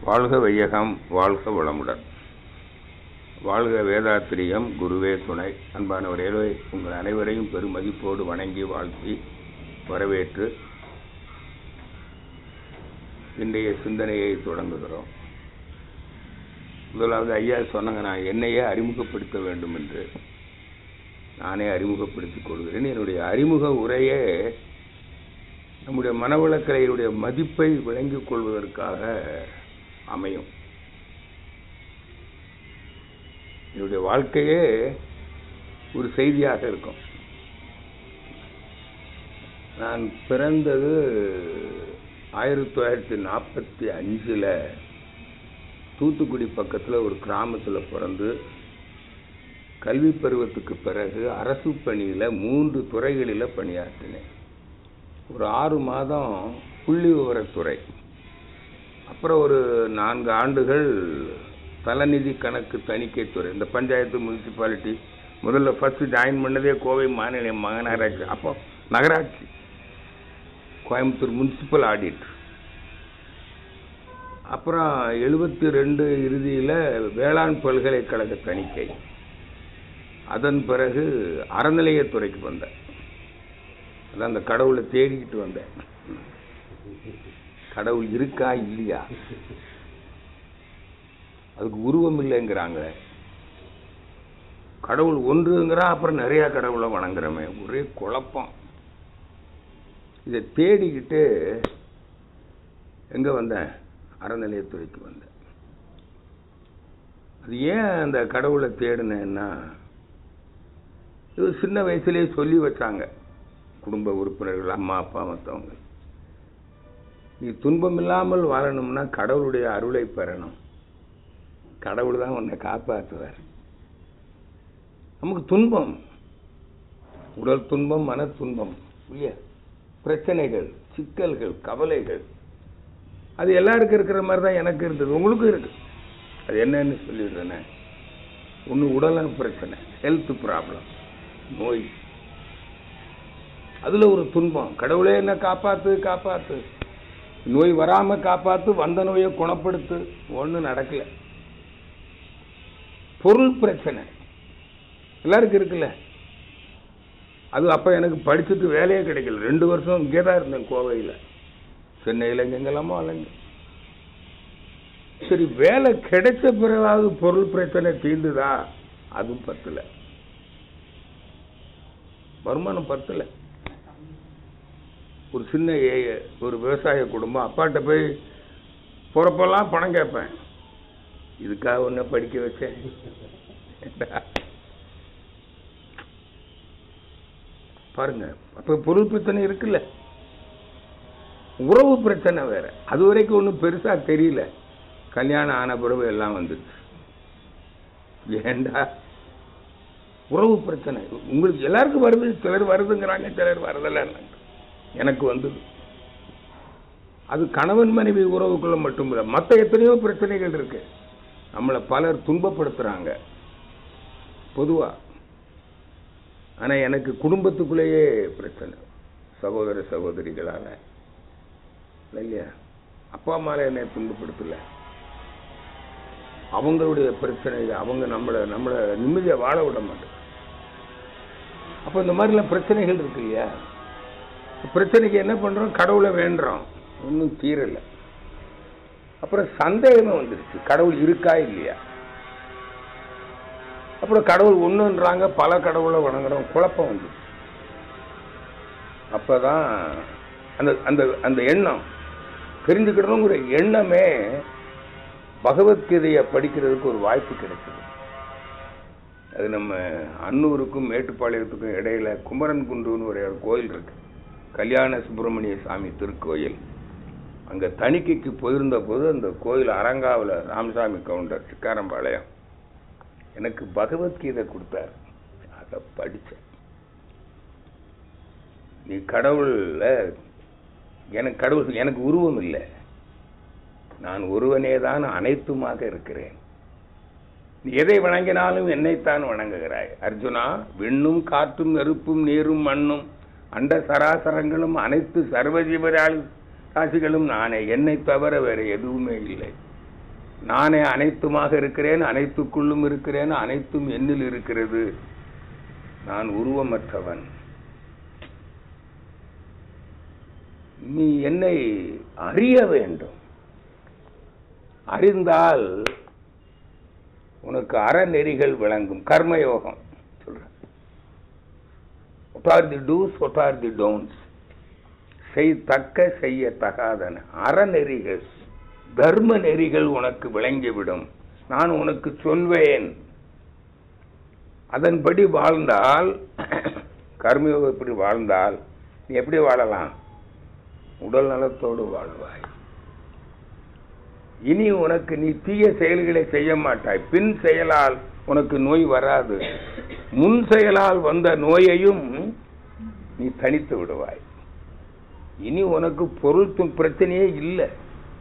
வாழ்க வையகம் வாழ்க வளமுடன் வாழ்க வேதாத்திரியம் குருவே துணை அன்பானவர்களே உங்கள் அனைவரையும் பெருமதிப்போடு வணங்கி வாழ்த்தி வரவேற்று இன்றைய சிந்தனையை தொடங்குகிறோம் முதலாவது ஐயா சொன்னாங்க நான் என்னையே அறிமுகப்படுத்த வேண்டும் என்று நானே அறிமுகப்படுத்திக் கொள்கிறேன் என்னுடைய அறிமுக உரையே நம்முடைய மனவளக்கலையினுடைய மதிப்பை விளங்கிக் கொள்வதற்காக அமையும் என்னுடைய வாழ்க்கையே ஒரு செய்தியாக இருக்கும் நான் பிறந்தது ஆயிரத்தி தொள்ளாயிரத்தி நாற்பத்தி அஞ்சில் தூத்துக்குடி பக்கத்தில் ஒரு கிராமத்தில் பிறந்து கல்வி பருவத்துக்கு பிறகு அரசு பணியில் மூன்று துறைகளில் பணியாற்றினேன் ஒரு ஆறு மாதம் புள்ளி விவரத்துறை அப்புறம் ஒரு நான்கு ஆண்டுகள் தலநிதி கணக்கு தணிக்கைத்துறை இந்த பஞ்சாயத்து முனிசிபாலிட்டி முதல்ல ஃபர்ஸ்ட் ஜாயின் பண்ணதே கோவை மாநில மாநகராட்சி அப்போ நகராட்சி கோயம்புத்தூர் முனிசிபல் ஆடிட் அப்புறம் எழுபத்தி ரெண்டு இறுதியில் வேளாண் பல்கலைக்கழக தணிக்கை அதன் பிறகு அறநிலையத்துறைக்கு வந்தேன் அதான் அந்த கடவுளை தேடிக்கிட்டு வந்தேன் கடவுள் இருக்கா இல்லையா அதுக்கு உருவம் இல்லைங்கிறாங்க கடவுள் ஒன்றுங்கிறா அப்புறம் நிறைய கடவுளை வணங்குறமே ஒரே குழப்பம் இதை தேடிக்கிட்டு எங்க வந்தேன் அறநிலையத்துறைக்கு வந்தேன் அது ஏன் அந்த கடவுளை தேடினேன்னா இது சின்ன வயசுலேயே சொல்லி வச்சாங்க குடும்ப உறுப்பினர்கள் அம்மா அப்பா மற்றவங்க நீ துன்பம் இல்லாமல் வாழணும்னா கடவுளுடைய அருளை பெறணும் கடவுள் தான் உன்னை காப்பாற்றுவார் நமக்கு துன்பம் உடல் துன்பம் மன துன்பம் இல்லையா பிரச்சனைகள் சிக்கல்கள் கவலைகள் அது எல்லாருக்கும் இருக்கிற மாதிரி தான் எனக்கு இருந்தது உங்களுக்கும் இருக்கு அது என்னன்னு சொல்லிடுறேனே ஒன்று உடல் பிரச்சனை ஹெல்த் ப்ராப்ளம் நோய் அதுல ஒரு துன்பம் கடவுளே என்ன காப்பாத்து காப்பாத்து நோய் வராம காப்பாத்து வந்த நோயை குணப்படுத்து ஒண்ணு நடக்கல பொருள் பிரச்சனை எல்லாருக்கும் இருக்குல்ல அது அப்ப எனக்கு படிச்சுட்டு வேலையே கிடைக்கல ரெண்டு வருஷம் இங்கே தான் இருந்தேன் கோவையில் சென்னையில் எங்கெங்கெல்லாமோ அலைஞ்சு சரி வேலை கிடைச்ச பிறகாவது பொருள் பிரச்சனை தீர்ந்துதா அதுவும் பத்தல வருமானம் பத்தல ஒரு சின்ன ஏ ஒரு விவசாய குடும்பம் அப்பாட்ட போய் போறப்பெல்லாம் பணம் கேட்பேன் இதுக்காக ஒன்ன படிக்க வச்சேன் பாருங்க அப்ப பொருள் பிரச்சனை இருக்குல்ல உறவு பிரச்சனை வேற அது வரைக்கும் ஒன்றும் பெருசா தெரியல கல்யாணம் ஆன பிறகு எல்லாம் வந்துருச்சு ஏண்டா உறவு பிரச்சனை உங்களுக்கு எல்லாருக்கும் வருது சிலர் வருதுங்கிறாங்க சிலர் வரதில்லை எனக்கு வந்தது அது கணவன் மனைவி உறவுக்குள்ள மட்டும் இல்லை மற்ற எத்தனையோ பிரச்சனைகள் இருக்கு நம்மளை பலர் துன்பப்படுத்துறாங்க பொதுவா ஆனா எனக்கு குடும்பத்துக்குள்ளேயே பிரச்சனை சகோதர சகோதரிகளால இல்லையா அப்பா அம்மால என்னை துன்பப்படுத்தல அவங்களுடைய பிரச்சனை அவங்க நம்மளை நம்மளை நிம்மதியா வாழ விட மாட்டோம் அப்ப இந்த மாதிரிலாம் பிரச்சனைகள் இருக்கு இல்லையா பிரச்சனைக்கு என்ன பண்றோம் கடவுளை வேண்டுறோம் ஒன்றும் தீரல அப்புறம் சந்தேகமும் வந்துருச்சு கடவுள் இருக்கா இல்லையா அப்புறம் கடவுள் ஒண்ணுன்றாங்க பல கடவுளை வணங்குறோம் குழப்பம் வந்துச்சு அப்பதான் அந்த அந்த அந்த எண்ணம் தெரிஞ்சுக்கிடணுங்கிற எண்ணமே பகவத்கீதையை படிக்கிறதுக்கு ஒரு வாய்ப்பு கிடைச்சது அது நம்ம அன்னூருக்கும் மேட்டுப்பாளையத்துக்கும் இடையில குமரன் குன்றுன்னு ஒரு கோயில் இருக்கு கல்யாண சுப்பிரமணிய சாமி திருக்கோயில் அங்க தணிக்கைக்கு போயிருந்த போது அந்த கோயில் அரங்காவில் ராமசாமி கவுண்டர் சிக்காரம்பாளையம் எனக்கு பகவத்கீதை கொடுத்தார் அதை படிச்சேன் நீ கடவுள்ல எனக்கு கடவுள் எனக்கு உருவம் இல்லை நான் ஒருவனே தான் அனைத்துமாக இருக்கிறேன் நீ எதை வணங்கினாலும் என்னைத்தான் வணங்குகிறாய் அர்ஜுனா விண்ணும் காற்றும் நெருப்பும் நீரும் மண்ணும் அண்ட சராசரங்களும் அனைத்து சர்வஜீவரால் ராசிகளும் நானே என்னை தவிர வேற எதுவுமே இல்லை நானே அனைத்துமாக இருக்கிறேன் அனைத்துக்குள்ளும் இருக்கிறேன் அனைத்தும் என்னில் இருக்கிறது நான் உருவமற்றவன் நீ என்னை அறிய வேண்டும் அறிந்தால் உனக்கு அறநெறிகள் விளங்கும் கர்மயோகம் சொல்றேன் what are the do's what are the don'ts செய்தக்க செய்ய தகாதன அறநெறிகள் தர்ம நெறிகள் உனக்கு விளங்கிவிடும் நான் உனக்கு சொல்வேன் அதன்படி வாழ்ந்தால் கர்மயோகப்படி வாழ்ந்தால் நீ எப்படி வாழலாம் உடல் நலத்தோடு வாழ்வாய் இனி உனக்கு நீ தீய செயல்களை செய்ய மாட்டாய் பின் செயலால் உனக்கு நோய் வராது முன் செயலால் வந்த நோயையும் நீ தனித்து விடுவாய் இனி உனக்கு பொருள் து- பிரச்சனையே இல்லை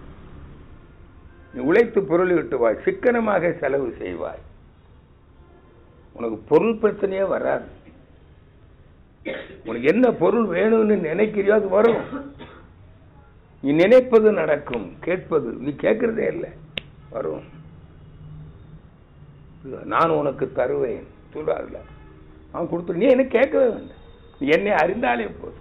நீ உழைத்து பொருள் ஈட்டுவாய் சிக்கனமாக செலவு செய்வாய் உனக்கு பொருள் பிரச்சனையே வராது உனக்கு என்ன பொருள் வேணும்னு நினைக்கிறியோ அது வரும் நீ நினைப்பது நடக்கும் கேட்பது நீ கேட்கறதே இல்லை வரும் நான் உனக்கு தருவேன் சொல்றாருல அவன் கொடுத்து நீ என்ன கேட்கவே வேண்டாம் நீ என்னை அறிந்தாலே போதும்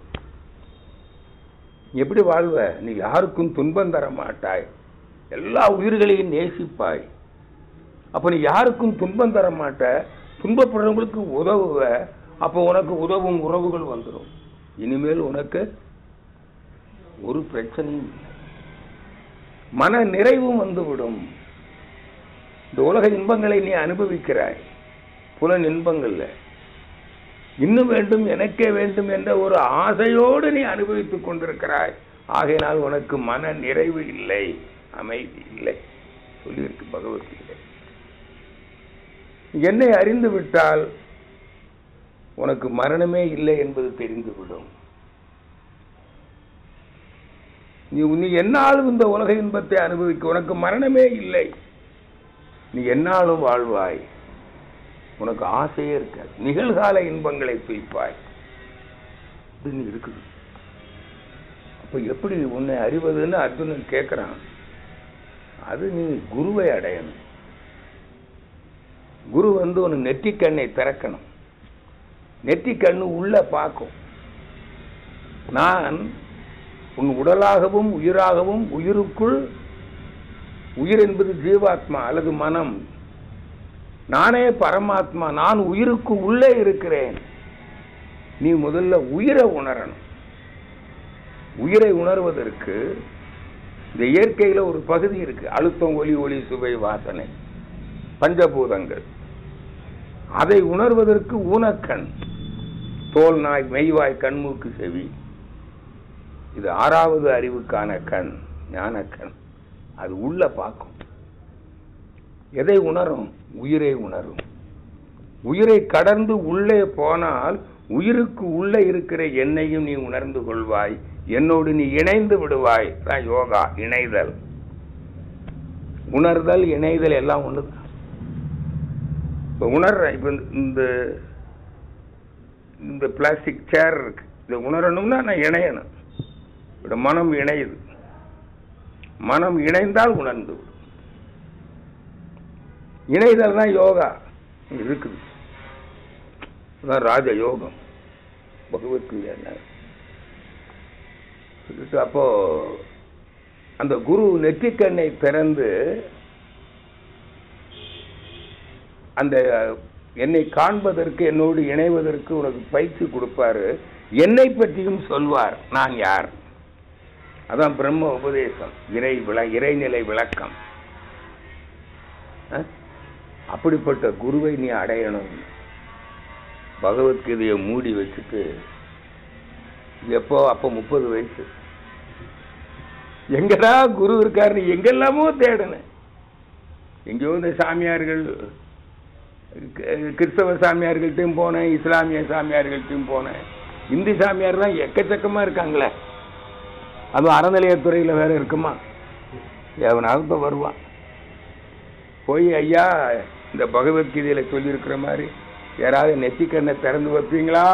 நீ எப்படி வாழ்வ நீ யாருக்கும் துன்பம் தர மாட்டாய் எல்லா உயிர்களையும் நேசிப்பாய் அப்ப நீ யாருக்கும் துன்பம் தர மாட்ட துன்பப்படுறவங்களுக்கு உதவுவ அப்போ உனக்கு உதவும் உறவுகள் வந்துடும் இனிமேல் உனக்கு ஒரு பிரச்சனையும் இல்லை மன நிறைவும் வந்துவிடும் இந்த உலக இன்பங்களை நீ அனுபவிக்கிறாய் புலன் இன்பங்கள்ல இன்னும் வேண்டும் எனக்கே வேண்டும் என்ற ஒரு ஆசையோடு நீ அனுபவித்துக் கொண்டிருக்கிறாய் ஆகையினால் உனக்கு மன நிறைவு இல்லை அமைதி இல்லை சொல்லியிருக்கு பகவத்கீதை என்னை அறிந்து விட்டால் உனக்கு மரணமே இல்லை என்பது தெரிந்துவிடும் நீ நீ என்னாலும் இந்த உலக இன்பத்தை அனுபவிக்க உனக்கு மரணமே இல்லை நீ என்னாலும் வாழ்வாய் உனக்கு ஆசையே இருக்காது நிகழ்கால இன்பங்களை துய்ப்பாய் இது நீ இருக்குது அப்ப எப்படி உன்னை அறிவதுன்னு அர்ஜுனன் கேட்கிறான் அது நீ குருவை அடையணும் குரு வந்து உன் நெற்றிக்கண்ணை திறக்கணும் நெற்றிக்கண்ணு உள்ள பார்க்கும் நான் உன் உடலாகவும் உயிராகவும் உயிருக்குள் உயிர் என்பது ஜீவாத்மா அல்லது மனம் நானே பரமாத்மா நான் உயிருக்கு உள்ளே இருக்கிறேன் நீ முதல்ல உயிரை உணரணும் உயிரை உணர்வதற்கு இந்த இயற்கையில ஒரு பகுதி இருக்கு அழுத்தம் ஒலி ஒளி சுவை வாசனை பஞ்சபூதங்கள் அதை உணர்வதற்கு ஊனக்கண் தோல் நாய் மெய்வாய் கண்மூக்கு செவி இது ஆறாவது அறிவுக்கான கண் ஞானக்கண் அது உள்ள பார்க்கும் எதை உணரும் உயிரை உணரும் உயிரை கடந்து உள்ளே போனால் உயிருக்கு உள்ளே இருக்கிற என்னையும் நீ உணர்ந்து கொள்வாய் என்னோடு நீ இணைந்து விடுவாய் தான் யோகா இணைதல் உணர்தல் இணைதல் எல்லாம் ஒண்ணுதான் இப்ப உணர்ற இப்ப இந்த இந்த பிளாஸ்டிக் சேர் இருக்கு இதை உணரணும்னா நான் இணையணும் இப்ப மனம் இணையுது மனம் இணைந்தால் உணர்ந்து விடும். இணைதல் தான் யோகா இருக்குது அதான் ராஜ யோகம் பகவத்கீதை சொல்லிட்டு அப்போ அந்த குரு நெற்றிக்கண்ணை திறந்து அந்த என்னை காண்பதற்கு என்னோடு இணைவதற்கு உனக்கு பயிற்சி கொடுப்பாரு என்னை பற்றியும் சொல்வார் நான் யார் அதான் பிரம்ம உபதேசம் இறை விள இறைநிலை விளக்கம் அஹ்? அப்படிப்பட்ட குருவை நீ அடையணும் பகவத்கீதையை மூடி வச்சுட்டு எப்போ அப்போ முப்பது வயசு எங்கடா குரு இருக்காருன்னு எங்கெல்லாமோ தேடினேன் எங்கேயோ இந்த சாமியார்கள் கி- கிறிஸ்தவ சாமியார்கள்ட்டையும் போனேன் இஸ்லாமிய சாமியார்கள்ட்டையும் போனேன் இந்தி சாமியார் தான் எக்கச்சக்கமா இருக்காங்களே அதுவும் அறநிலையத்துறையில வேற இருக்குமா எவனாவது இப்ப வருவான் போய் ஐயா இந்த பகவத்கீதையில சொல்லியிருக்கிற மாதிரி யாராவது நெத்திக்கண்ணை திறந்து வைப்பீங்களா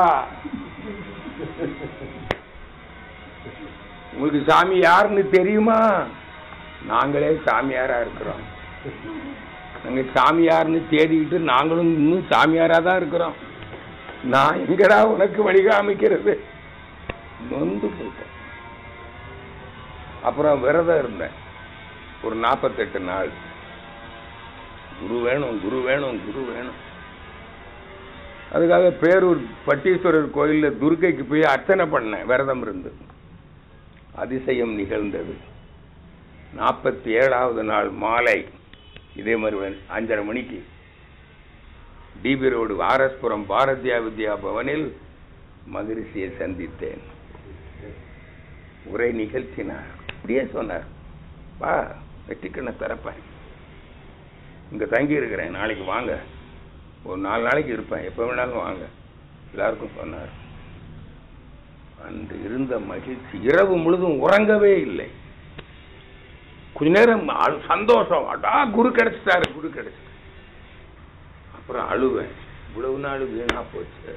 உங்களுக்கு சாமி யாருன்னு தெரியுமா நாங்களே சாமியாரா இருக்கிறோம் நாங்க சாமியார்னு தேடிக்கிட்டு நாங்களும் இன்னும் சாமியாரா தான் இருக்கிறோம் நான் எங்கடா உனக்கு வழிகாமிக்கிறது நொந்து போயிட்டேன் அப்புறம் விரதம் இருந்தேன் ஒரு நாற்பத்தெட்டு நாள் குரு வேணும் குரு வேணும் குரு வேணும் அதுக்காக பேரூர் பட்டீஸ்வரர் கோயில்ல துர்க்கைக்கு போய் அர்ச்சனை பண்ணேன் விரதம் இருந்து அதிசயம் நிகழ்ந்தது நாற்பத்தி ஏழாவது நாள் மாலை இதே மாதிரி வந்து அஞ்சரை மணிக்கு டிபி ரோடு ஆர்எஸ்புரம் பாரதியா வித்யா பவனில் மகரிஷியை சந்தித்தேன் உரை நிகழ்த்தினார் அப்படியே சொன்னார் வா வெற்றிக்கண்ணை திறப்பேன் இங்க தங்கி இருக்கிறேன் நாளைக்கு வாங்க ஒரு நாலு நாளைக்கு இருப்பேன் எப்போ வேணாலும் வாங்க எல்லாருக்கும் சொன்னார் அன்று இருந்த மகிழ்ச்சி இரவு முழுதும் உறங்கவே இல்லை கொஞ்ச நேரம் அழு- சந்தோஷம் அடா குரு கிடைச்சிட்டாரு குரு கிடைச்சிட்டாரு அப்புறம் அழுவேன் இவ்வளவு நாள் வீணா போச்சு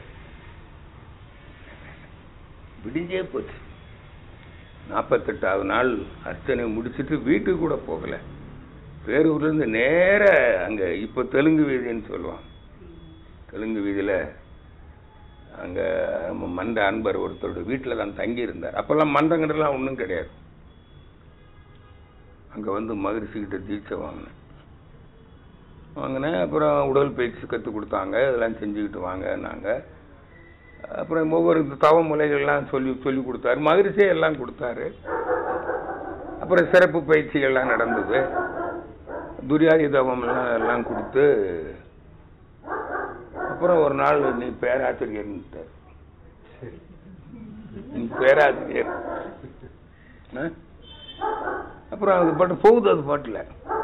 விடிஞ்சே போச்சு நாற்பத்தெட்டாவது நாள் அர்ச்சனை முடிச்சிட்டு வீட்டுக்கு கூட போகல பேரூர்ல இருந்து நேர அங்க இப்போ தெலுங்கு வீதின்னு சொல்லுவாங்க தெலுங்கு வீதியில அங்க நம்ம மன்ற அன்பர் ஒருத்தரோட வீட்டில் தான் தங்கி இருந்தார் அப்பெல்லாம் மன்றங்கள்லாம் ஒன்றும் கிடையாது அங்க வந்து மகிழ்ச்சி கிட்ட தீட்சை வாங்கினேன் வாங்கினேன் அப்புறம் உடல் பயிற்சி கற்றுக் கொடுத்தாங்க இதெல்லாம் செஞ்சுக்கிட்டு வாங்கன்னாங்க அப்புறம் ஒவ்வொரு தவ முறைகள்லாம் சொல்லி சொல்லி கொடுத்தாரு மகிழ்ச்சியே எல்லாம் கொடுத்தாரு அப்புறம் சிறப்பு பயிற்சிகள்லாம் நடந்தது துரியாதி தவம் எல்லாம் எல்லாம் கொடுத்து அப்புறம் ஒரு நாள் நீ பேராசிரியர்ன்ட்டார் நீ பேராசிரியர் ஆ? அப்புறம் அது பாட்டு போகுது அது பாட்டுல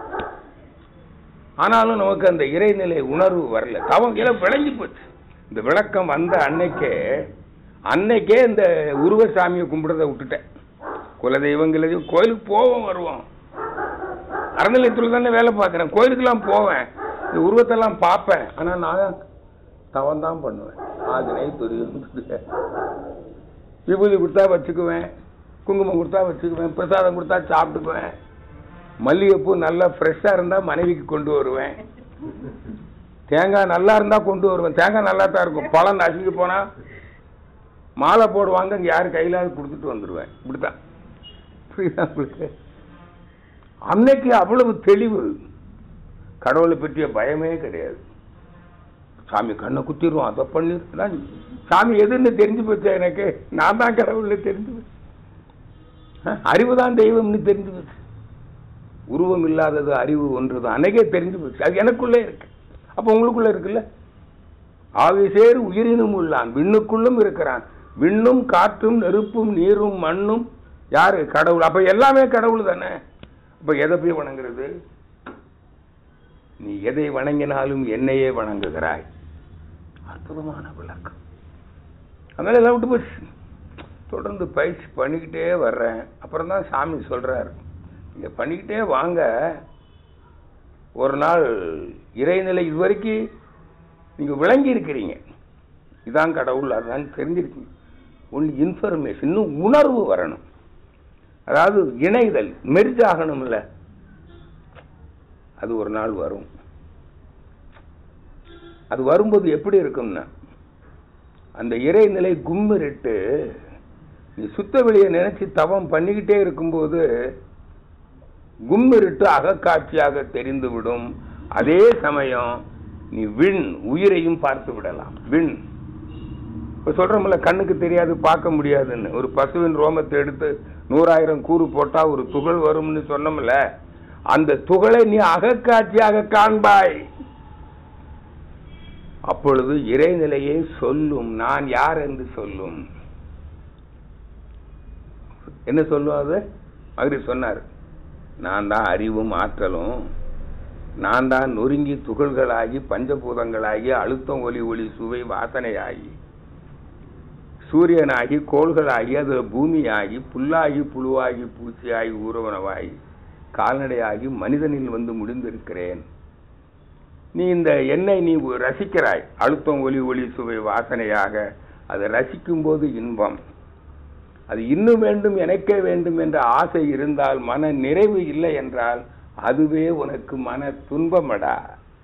ஆனாலும் நமக்கு அந்த இறைநிலை உணர்வு வரல தவம் எல்லாம் விளங்கி போச்சு இந்த விளக்கம் வந்த அன்னைக்கே அன்னைக்கே இந்த உருவசாமியை கும்பிடுறத விட்டுட்டேன் குலதெய்வங்களது கோயிலுக்கு போவோம் வருவோம் அறநிலையத்தில் தானே வேலை பார்க்குறேன் கோயிலுக்கெல்லாம் போவேன் இந்த உருவத்தெல்லாம் பார்ப்பேன் ஆனால் நான் தவம் தான் பண்ணுவேன் ஆஜனை துரியம் விபூதி கொடுத்தா வச்சுக்குவேன் குங்குமம் கொடுத்தா வச்சுக்குவேன் பிரசாதம் கொடுத்தா சாப்பிட்டுக்குவேன் மல்லிகைப்பூ நல்லா ஃப்ரெஷ்ஷாக இருந்தால் மனைவிக்கு கொண்டு வருவேன் தேங்காய் நல்லா இருந்தால் கொண்டு வருவேன் தேங்காய் நல்லா தான் இருக்கும் பழம் நசுங்கி போனால் மாலை போடுவாங்க இங்கே யார் கையிலாவது கொடுத்துட்டு வந்துடுவேன் இப்படித்தான் புரியுதா உங்களுக்கு அன்னைக்கு அவ்வளவு தெளிவு கடவுளை பற்றிய பயமே கிடையாது சாமி கண்ணை குத்திடுவோம் அதை பண்ணிருந்தான் சாமி எதுன்னு தெரிஞ்சு போச்சு எனக்கு நான் தான் கடவுள்னு தெரிஞ்சு போச்சு அறிவு தான் தெய்வம்னு தெரிஞ்சு போச்சு உருவம் இல்லாதது அறிவு ஒன்றுதான் அன்னைக்கே தெரிஞ்சு போச்சு அது எனக்குள்ளே இருக்கு அப்போ உங்களுக்குள்ள இருக்குல்ல ஆவி சேர் உயிரினும் உள்ளான் விண்ணுக்குள்ளும் இருக்கிறான் விண்ணும் காற்றும் நெருப்பும் நீரும் மண்ணும் யாரு கடவுள் அப்ப எல்லாமே கடவுள் தானே அப்ப எதை போய் வணங்குறது நீ எதை வணங்கினாலும் என்னையே வணங்குகிறாய் அற்புதமான விளக்கம் அதனால எல்லாம் விட்டு போச்சு தொடர்ந்து பயிற்சி பண்ணிக்கிட்டே வர்றேன் அப்புறம் தான் சாமி சொல்றாரு நீங்க பண்ணிக்கிட்டே வாங்க ஒரு நாள் இறைநிலை இதுவரைக்கும் நீங்க விளங்கி இருக்கிறீங்க இதான் கடவுள் அதான் தெரிஞ்சிருக்கீங்க ஒன்று இன்ஃபர்மேஷன் இன்னும் உணர்வு வரணும் அதாவது இணைதல் மெர்ஜ் ஆகணும்ல அது ஒரு நாள் வரும் அது வரும்போது எப்படி இருக்கும்னா அந்த இறைநிலை கும்மிருட்டு நீ சுத்த வெளியை நினைச்சு தவம் பண்ணிக்கிட்டே இருக்கும்போது கும்மிருட்டு அகக்காட்சியாக தெரிந்துவிடும் அதே சமயம் நீ விண் உயிரையும் பார்த்து விடலாம் விண் இப்ப சொல்றோம்ல கண்ணுக்கு தெரியாது பார்க்க முடியாதுன்னு ஒரு பசுவின் ரோமத்தை எடுத்து நூறாயிரம் கூறு போட்டா ஒரு துகள் வரும்னு சொன்னோம்ல அந்த துகளை நீ அகக்காட்சியாக காண்பாய் அப்பொழுது இறைநிலையை சொல்லும் நான் யார் என்று சொல்லும் என்ன சொல்லும் அது மகிரி சொன்னார் நான் தான் அறிவும் ஆற்றலும் நான் தான் நொறுங்கி துகள்களாகி பஞ்சபூதங்களாகி அழுத்தம் ஒலி ஒளி சுவை வாசனையாகி சூரியனாகி கோள்களாகி அதில் பூமியாகி புல்லாகி புழுவாகி பூச்சியாகி ஊரவனவாகி கால்நடையாகி மனிதனில் வந்து முடிந்திருக்கிறேன் நீ இந்த எண்ணெய் நீ ரசிக்கிறாய் அழுத்தம் ஒலி ஒளி சுவை வாசனையாக அதை ரசிக்கும் போது இன்பம் அது இன்னும் வேண்டும் எனக்கே வேண்டும் என்ற ஆசை இருந்தால் மன நிறைவு இல்லை என்றால் அதுவே உனக்கு மன துன்பமடா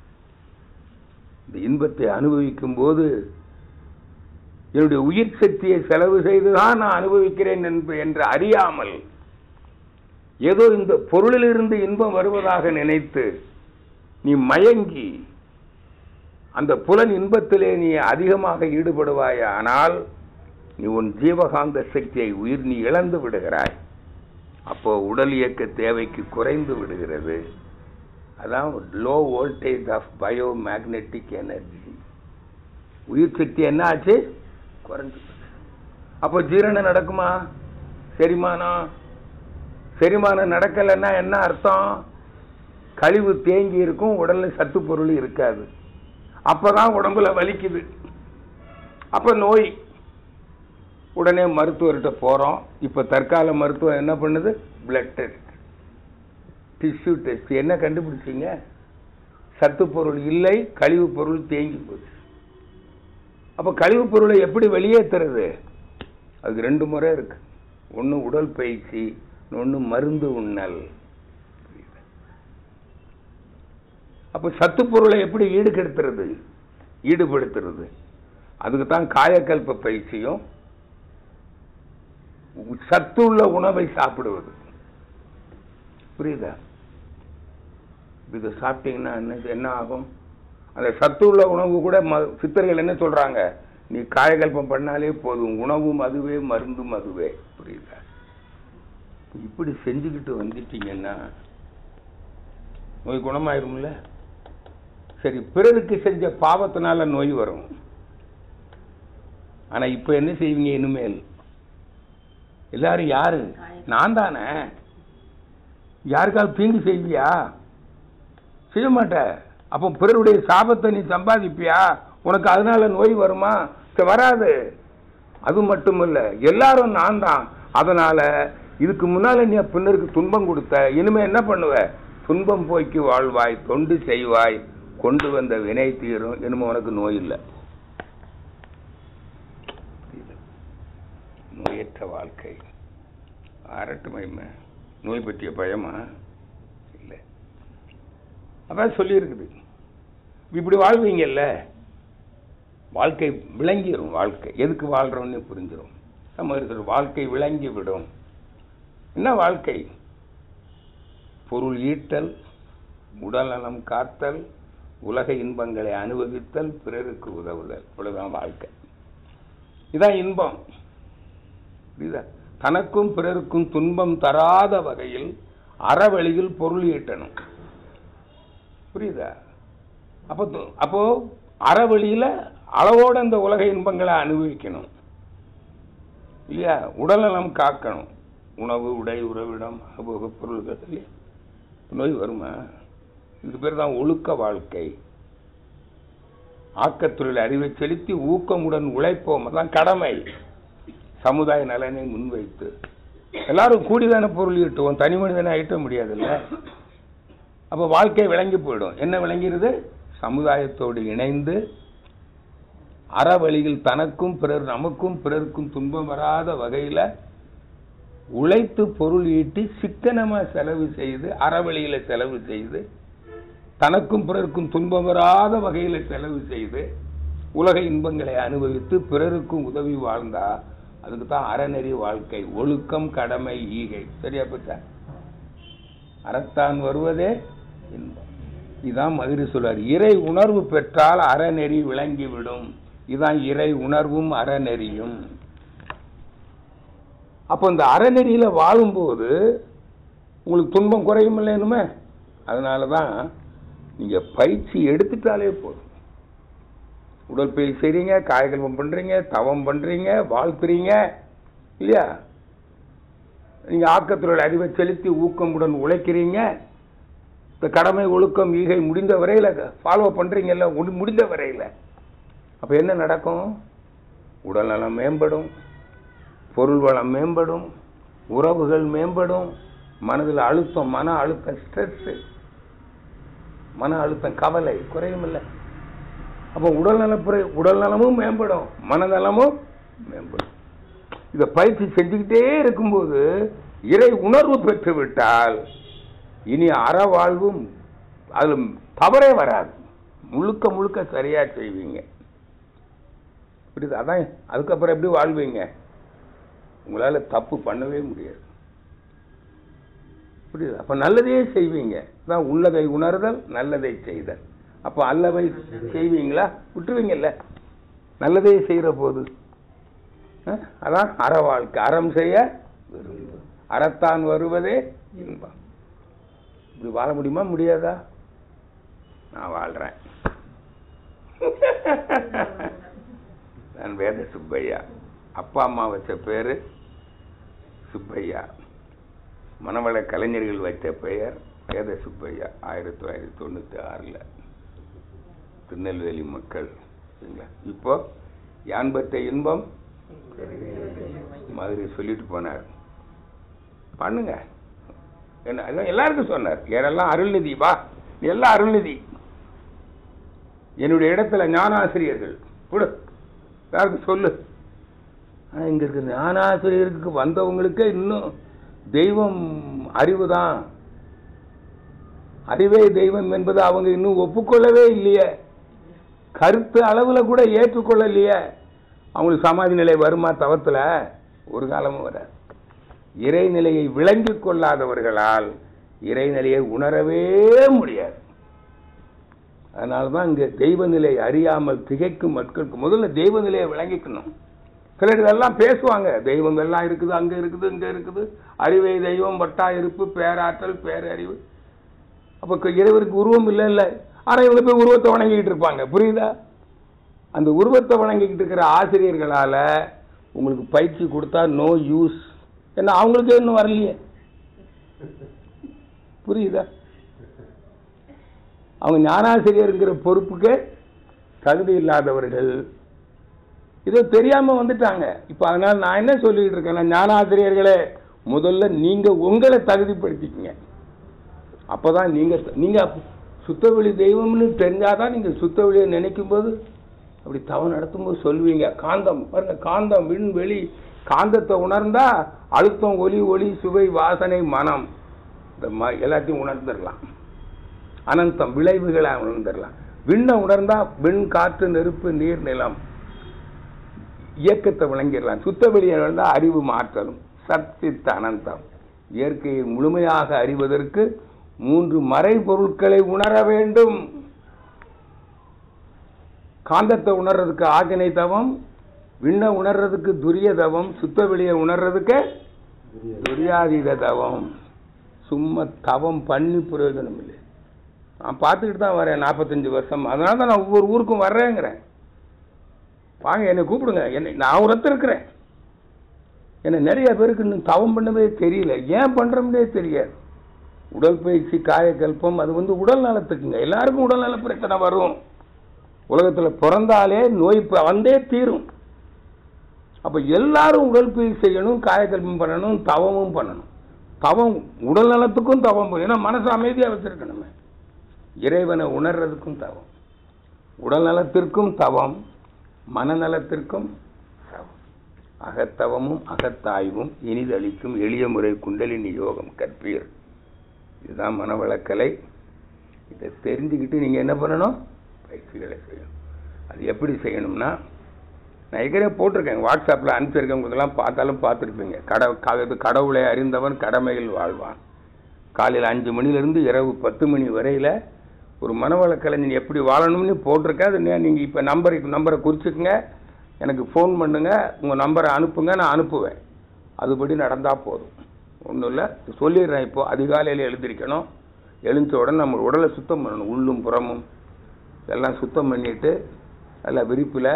இந்த இன்பத்தை அனுபவிக்கும் போது என்னுடைய உயிர் சக்தியை செலவு செய்துதான் நான் அனுபவிக்கிறேன் என்ப- என்று அறியாமல் ஏதோ இந்த பொருளிலிருந்து இன்பம் வருவதாக நினைத்து நீ மயங்கி அந்த புலன் இன்பத்திலே நீ அதிகமாக ஈடுபடுவாயானால் நீ உன் ஜீவகாந்த சக்தியை உயிர் நீ இழந்து விடுகிறாய் அப்போ உடல் இயக்க தேவைக்கு குறைந்து விடுகிறது அதான் low voltage of bio magnetic energy உயிர் சக்தி என்ன ஆச்சு குறைஞ்சு போச்சு. அப்போ ஜீரணம் நடக்குமா செரிமானம் செரிமானம் நடக்கலைன்னா என்ன அர்த்தம் கழிவு தேங்கி இருக்கும் உடல்ல சத்து பொருள் இருக்காது அப்பதான் உடம்புல வலிக்குது அப்ப நோய் உடனே மருத்துவர்கிட்ட போறோம் இப்ப தற்கால மருத்துவம் என்ன பண்ணுது பிளட் டெஸ்ட் டிஷ்யூ டெஸ்ட் என்ன கண்டுபிடிச்சீங்க சத்து பொருள் இல்லை கழிவு பொருள் தேங்கி போச்சு அப்ப கழிவு பொருளை எப்படி வெளியேற்றுறது அதுக்கு ரெண்டு முறை இருக்கு ஒன்று உடல் பயிற்சி ஒன்று மருந்து உண்ணல் அப்ப சத்து பொருளை எப்படி ஈடுகெடுத்துறது ஈடுபடுத்துறது அதுக்கு தான் காயக்கல்ப பயிற்சியும் சத்துள்ள உணவை சாப்பிடுவது புரியுதா இது சாப்பிட்டீங்கன்னா என்ன என்ன ஆகும் அந்த சத்துள்ள உணவு கூட ம- சித்தர்கள் என்ன சொல்றாங்க நீ காயகல்பம் பண்ணாலே போதும் உணவும் அதுவே மருந்தும் அதுவே புரியுதா இப்படி செஞ்சுக்கிட்டு வந்துட்டீங்கன்னா நோய் குணமாயிரும்ல சரி பிறருக்கு செஞ்ச பாவத்தினால நோய் வரும் ஆனா இப்ப என்ன செய்வீங்க இனிமேல் எல்லாரும் யாரு நான் தானே யாருக்காவது தீங்கு செய்வியா செய்ய மாட்ட அப்போ பிறருடைய சாபத்தை நீ சம்பாதிப்பியா உனக்கு அதனால நோய் வருமா சரி, வராது அது மட்டும் இல்ல எல்லாரும் நான் தான் அதனால இதுக்கு முன்னால நீ பின்னருக்கு துன்பம் கொடுத்த இனிமே என்ன பண்ணுவ துன்பம் போய்க்கு வாழ்வாய் தொண்டு செய்வாய் கொண்டு வந்த வினை தீரும் இனிமே உனக்கு நோய் இல்லை நோயற்ற வாழ்க்கை அரட்டு மகிமை நோய் பற்றிய பயமா இல்லை அதான் சொல்லியிருக்குது இப்படி வாழ்வீங்கல்ல வாழ்க்கை விளங்கிடும் வாழ்க்கை எதுக்கு வாழ்றோம்னு புரிஞ்சிடும் நம்ம இருக்கிற வாழ்க்கை விளங்கி விடும் என்ன வாழ்க்கை பொருள் ஈட்டல் உடல்நலம் காத்தல் உலக இன்பங்களை அனுபவித்தல் பிறருக்கு உதவுதல் இவ்வளவுதான் வாழ்க்கை இதான் இன்பம் புரியுதா தனக்கும் பிறருக்கும் துன்பம் தராத வகையில் அறவழியில் பொருள் ஈட்டணும் புரியுதா அப்போ து- அப்போ அறவழியில அளவோட அந்த உலக இன்பங்களை அனுபவிக்கணும் இல்லையா உடல்நலம் காக்கணும் உணவு உடை உறவிடம் அனுபவ பொருள்கள் இல்லையா நோய் வருமா இதுக்கு பேர் தான் ஒழுக்க வாழ்க்கை ஆக்கத்தொழில் அறிவை செலுத்தி ஊக்கமுடன் உழைப்போம் அதான் கடமை சமுதாய நலனை முன்வைத்து எல்லாரும் கூடிதான பொருள் ஈட்டுவோம் தனி மனிதனை ஈட்ட முடியாதுல்ல அப்ப வாழ்க்கை விளங்கி போயிடும் என்ன விளங்கிருது சமுதாயத்தோடு இணைந்து அறவழியில் தனக்கும் பிறர் நமக்கும் பிறருக்கும் துன்பம் வராத வகையில உழைத்து பொருள் ஈட்டி சிக்கனமா செலவு செய்து அறவழியில செலவு செய்து தனக்கும் பிறருக்கும் துன்பம் வராத வகையில செலவு செய்து உலக இன்பங்களை அனுபவித்து பிறருக்கும் உதவி வாழ்ந்தா அதுக்கு தான் அறநெறி வாழ்க்கை ஒழுக்கம் கடமை ஈகை சரியா பச்சா அறத்தான் வருவதே இன்பம் இதான் மதுரை சொல்றார் இறை உணர்வு பெற்றால் அறநெறி விளங்கிவிடும் இதான் இறை உணர்வும் அறநெறியும் அப்போ இந்த அறநெறியில வாழும்போது உங்களுக்கு துன்பம் குறையும் இல்லைனுமே அதனால தான் நீங்க பயிற்சி எடுத்துட்டாலே போதும் உடற்பயிற்சி செய்றீங்க காயகல்பம் பண்றீங்க தவம் பண்றீங்க வாழ்த்துறீங்க இல்லையா நீங்க ஆக்கத்தொழில் அறிவை செலுத்தி ஊக்கமுடன் உழைக்கிறீங்க இந்த கடமை ஒழுக்கம் ஈகை முடிந்த வரையில ஃபாலோ பண்றீங்கல்ல முடி- முடிந்த வரையில அப்ப என்ன நடக்கும் உடல்நலம் மேம்படும் பொருள் வளம் மேம்படும் உறவுகள் மேம்படும் மனதில் அழுத்தம் மன அழுத்தம் ஸ்ட்ரெஸ் மன அழுத்தம் கவலை குறையும் இல்லை அப்போ உடல்நலப்புறை உடல்நலமும் மேம்படும் மனநலமும் மேம்படும் இதை பயிற்சி செஞ்சுக்கிட்டே இருக்கும்போது இறை உணர்வு பெற்று விட்டால் இனி அற வாழ்வும் அதில் தவறே வராது முழுக்க முழுக்க சரியா செய்வீங்க புரியுது அதான் அதுக்கப்புறம் எப்படி வாழ்வீங்க உங்களால தப்பு பண்ணவே முடியாது புரியுது அப்ப நல்லதையே செய்வீங்க அதான் உள்ளதை உணர்தல் நல்லதை செய்தல் அப்ப அல்லவை செய்வீங்களா விட்டுருவீங்கல்ல நல்லதே செய்யற போது அஹ், அதான் அற வாழ்க்கை அறம் செய்ய விரும்பு அறத்தான் வருவதே இன்பம் இப்படி வாழ முடியுமா முடியாதா நான் வாழ்றேன் நான் வேத சுப்பையா அப்பா அம்மா வச்ச பேரு சுப்பையா மணவள கலைஞர்கள் வைத்த பெயர் வேத சுப்பையா ஆயிரத்தி தொள்ளாயிரத்தி தொண்ணூத்தி ஆறுல திருநெல்வேலி மக்கள் சரிங்களா இப்போ யான் பெற்ற இன்பம் மாதிரி சொல்லிட்டு போனார் பண்ணுங்க என்ன அதான் எல்லாருக்கும் சொன்னார் யாரெல்லாம் அருள்நிதி வா நீ எல்லாம் அருள்நிதி என்னுடைய இடத்துல ஞானாசிரியர்கள் கொடு யாருக்கும் சொல்லு ஆனா இங்க இருக்க ஞானாசிரியருக்கு வந்தவங்களுக்கே இன்னும் தெய்வம் அறிவு தான் அறிவே தெய்வம் என்பது அவங்க இன்னும் ஒப்புக்கொள்ளவே இல்லையே கருத்து அளவுல கூட ஏற்றுக்கொள்ளலையே அவங்களுக்கு சமாதி நிலை வருமா தவத்துல ஒரு காலமும் வராது இறைநிலையை விளங்கிக் கொள்ளாதவர்களால் இறைநிலையை உணரவே முடியாது அதனால தான் இங்க தெய்வ நிலை அறியாமல் திகைக்கும் மக்களுக்கு முதல்ல தெய்வ நிலையை விளங்கிக்கணும் சிலர் இதெல்லாம் பேசுவாங்க தெய்வம் எல்லாம் இருக்குது அங்க இருக்குது இங்க இருக்குது அறிவை தெய்வம் வட்டா இருப்பு பேராற்றல் பேரறிவு அப்ப க- இறைவருக்கு உருவம் இல்லை இல்ல ஆனா இவங்க போய் உருவத்தை வணங்கிக்கிட்டு இருப்பாங்க புரியுதா அந்த உருவத்தை வணங்கிக்கிட்டு இருக்கிற ஆசிரியர்களால உங்களுக்கு பயிற்சி கொடுத்தா நோ யூஸ் ஏன்னா அவங்களுக்கே இன்னும் வரலையே புரியுதா அவங்க ஞானாசிரியருங்கிற பொறுப்புக்கு தகுதி இல்லாதவர்கள் இதோ தெரியாம வந்துட்டாங்க இப்ப அதனால நான் என்ன சொல்லிட்டு இருக்கேன்னா ஞானாசிரியர்களே முதல்ல நீங்க உங்களை தகுதிப்படுத்திக்கங்க அப்பதான் நீங்க நீங்க சுத்தவெளி தெய்வம்னு தெரிஞ்சாதான் நீங்க சுத்தவெளியை நினைக்கும் போது அப்படி தவம் நடத்தும்போது சொல்லுவீங்க காந்தம் பாருங்க காந்தம் விண் வெளி காந்தத்தை உணர்ந்தா அழுத்தம் ஒலி ஒளி சுவை வாசனை மனம் இந்த ம- எல்லாத்தையும் உணர்ந்துடலாம் அனந்தம் விளைவுகளை உணர்ந்துடலாம் விண்ணை உணர்ந்தா விண் காற்று நெருப்பு நீர் நிலம் இயக்கத்தை விளங்கிடலாம் சுத்த வெளியை உணர்ந்தா அறிவு மாற்றலும் சத்தித்த அனந்தம் இயற்கையை முழுமையாக அறிவதற்கு மூன்று மறைபொருட்களை உணர வேண்டும் காந்தத்தை உணர்றதுக்கு ஆகினை தவம் விண்ணை உணர்றதுக்கு துரிய தவம் சுத்த வெளியை உணர்றதுக்கு துரியாதீத தவம் சும்மா தவம் பண்ணி பிரயோஜனம் இல்லை நான் பார்த்துக்கிட்டு தான் வரேன் நாற்பத்தஞ்சு வருஷம் அதனால தான் நான் ஒவ்வொரு ஊருக்கும் வர்றேங்கிறேன் வாங்க என்னை கூப்பிடுங்க என்னை நான் ஒருத்தர் இருக்கிறேன் என்ன நிறைய பேருக்கு இன்னும் தவம் பண்ணவே தெரியல ஏன் பண்றோம்னே தெரியாது உடற்பயிற்சி காயக்கல்பம் அது வந்து உடல் நலத்துக்குங்க எல்லாருக்கும் உடல் நல பிரச்சனை வரும் உலகத்துல பிறந்தாலே நோய் ப- வந்தே தீரும் அப்ப எல்லாரும் உடற்பயிற்சி செய்யணும் காயக்கல்பம் பண்ணணும் தவமும் பண்ணணும் தவம் உடல் நலத்துக்கும் தவம் பண்ணணும். ஏன்னா மனசு அமைதியா வச்சிருக்கணுமே இறைவனை உணர்றதுக்கும் தவம் உடல் நலத்திற்கும் தவம் மனநலத்திற்கும் தவம் அகத்தவமும் அகத்தாய்வும் இனிதளிக்கும் எளிய முறை குண்டலினி யோகம் கற்பீர் இதுதான் மனவளக்கலை இதை தெரிஞ்சுக்கிட்டு நீங்க என்ன பண்ணணும் பயிற்சிகளை செய்யணும் அது எப்படி செய்யணும்னா நான் ஏற்கனவே போட்டிருக்கேன் வாட்ஸ்அப்பில் அனுப்பிச்சிருக்கவங்களுக்கெல்லாம் பார்த்தாலும் பார்த்துருப்பீங்க கட க- இது கடவுளை அறிந்தவன் கடமையில் வாழ்வான் காலையில் அஞ்சு மணிலேருந்து இரவு பத்து மணி வரையில் ஒரு மனவள கலைஞன் எப்படி வாழணும்னு போட்டிருக்கேன் அது நே- நீங்க இப்போ நம்பருக்கு நம்பரை குறிச்சுக்குங்க எனக்கு ஃபோன் பண்ணுங்க உங்கள் நம்பரை அனுப்புங்க நான் அனுப்புவேன் அதுபடி நடந்தால் போதும் ஒன்றும் இல்லை சொல்லிடுறேன் இப்போ அதிகாலையில் எழுந்திருக்கணும் எழுந்த உடனே நம்ம உடலை சுத்தம் பண்ணணும் உள்ளும் புறமும் எல்லாம் சுத்தம் பண்ணிட்டு அதில் விரிப்பில்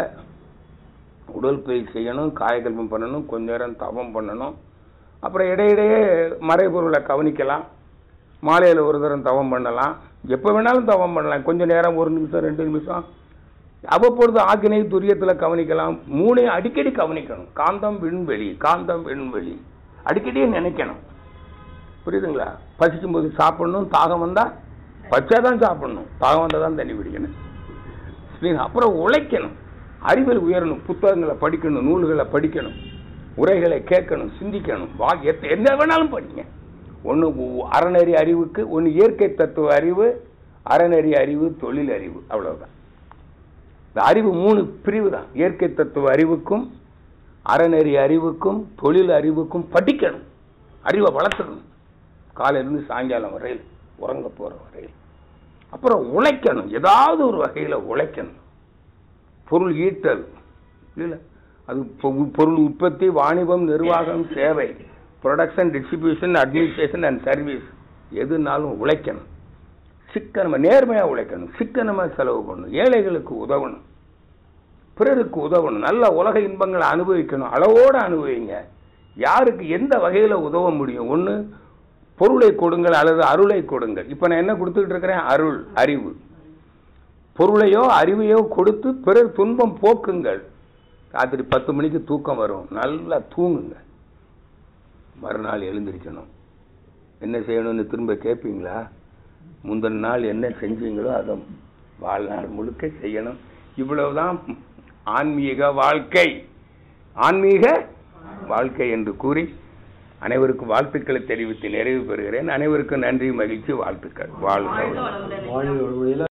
உடற்பயிற்சி செய்யணும் காயகல்பம் பண்ணணும் கொஞ்ச நேரம் தவம் பண்ணணும் அப்புறம் இடையிடையே மறைபொருளை கவனிக்கலாம் மாலையில் ஒரு தரம் தவம் பண்ணலாம் எப்போ வேணாலும் தவம் பண்ணலாம் கொஞ்ச நேரம் ஒரு நிமிஷம் ரெண்டு நிமிஷம் அவ்வப்பொழுது ஆக்கினை துரியத்தில் கவனிக்கலாம் மூணையும் அடிக்கடி கவனிக்கணும் காந்தம் விண்வெளி காந்தம் விண்வெளி அடிக்கடி நினைக்கணும் புரியுதுங்களா பசிக்கும் போது சாப்பிடணும் தாகம் வந்தா பச்சை தான் சாப்பிடணும் தாகம் வந்தால் தான் தண்ணி குடிக்கணும் சரி, அப்புறம் உழைக்கணும் அறிவில் உயரணும் புத்தகங்களை படிக்கணும் நூல்களை படிக்கணும் உரைகளை கேட்கணும் சிந்திக்கணும் வா எத்த- என்ன வேணாலும் படிங்க ஒன்று அறநெறி அறிவுக்கு ஒன்று இயற்கை தத்துவ அறிவு அறநெறி அறிவு தொழில் அறிவு அவ்வளவுதான் இந்த அறிவு மூணு பிரிவு தான் இயற்கை தத்துவ அறிவுக்கும் அறநெறி அறிவுக்கும் தொழில் அறிவுக்கும் படிக்கணும் அறிவை வளர்த்துக்கணும் காலையிலிருந்து சாயங்காலம் வரையில் உறங்க போற வரையில் அப்புறம் உழைக்கணும் ஏதாவது ஒரு வகையில் உழைக்கணும் பொருள் ஈட்டல் இல்லை அது பொ- பொருள் உற்பத்தி வாணிபம் நிர்வாகம் சேவை production distribution administration and service எதுனாலும் உழைக்கணும் சிக்கனமா நேர்மையா உழைக்கணும் சிக்கனமா செலவு பண்ணணும் ஏழைகளுக்கு உதவணும் பிறருக்கு உதவணும் நல்ல உலக இன்பங்களை அனுபவிக்கணும் அளவோட அனுபவிங்க யாருக்கு எந்த வகையில உதவ முடியும் ஒண்ணு பொருளை கொடுங்கள் அல்லது அருளை கொடுங்கள் இப்ப நான் என்ன கொடுத்துக்கிட்டு இருக்கிறேன் அருள் அறிவு பொருளையோ அறிவையோ கொடுத்து பிறர் துன்பம் போக்குங்கள் ராத்திரி பத்து மணிக்கு தூக்கம் வரும் நல்லா தூங்குங்க மறுநாள் எழுந்திருக்கணும் என்ன செய்யணும்னு திரும்ப கேட்பீங்களா முந்தின நாள் என்ன செஞ்சீங்களோ அதை வாழ்நாள் முழுக்க செய்யணும் இவ்வளவுதான் ஆன்மீக வாழ்க்கை ஆன்மீக வாழ்க்கை என்று கூறி அனைவருக்கும் வாழ்த்துக்களை தெரிவித்து நிறைவு பெறுகிறேன் அனைவருக்கும் நன்றி மகிழ்ச்சி வாழ்த்துக்கள் வாழ்க வாழ்க வளமுடன். வளமுடன் வாழ்வு வழியில்